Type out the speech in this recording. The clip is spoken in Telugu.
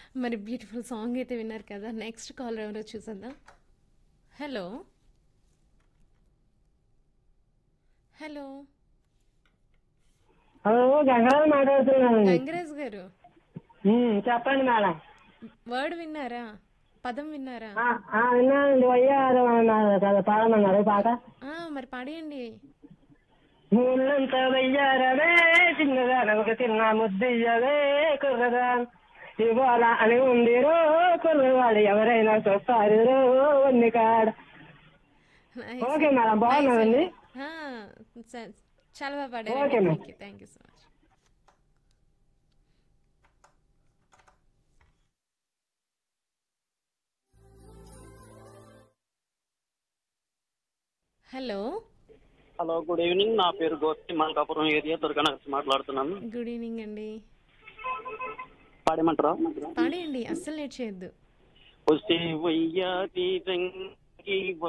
మరి బ్యూటిఫుల్ సాంగ్ అయితే విన్నారు కదా నెక్స్ట్ కాలర్ ఎవరో చూసేద్దాం హలో హలో హలో గంగారావు మాట్లాడుతున్నానండి గంగరాజ్ గారు ఉమ్, చెప్పండి మేడం వర్డ్ విన్నారా పదం విన్నారా ఆ, ఆ, విన్నానండి వయ్యారు అన్నారు కదా పాడమన్నారు పాట ఆ, మరి పాడేయండి ఊళ్ళంతా వయ్యారవే చిన్నదాన ఒక చిన్న ముద్దయ్యవే కుర్రదా ఇవాళ అని ఉంది రో కుర్రవాడు ఎవరైనా చూస్తారు రో ఉంది కాడ Nice. ఓకే మేడం బాగున్నారండి ఆ, చ- చాలా బాగా పాడారు Okay, ma'am. Thank you thank you so much hello hello good evening నా పేరు గోపి మల్కాపురం ఏరియా దుర్గానగర్ మాట్లాడుతున్నాను గుడ్ ఈవినింగ్ అండి పాడేమంటారా పాడేయండి అస్సలు లేట్ చేయొద్దు వస్తే వయ్యాది రంగి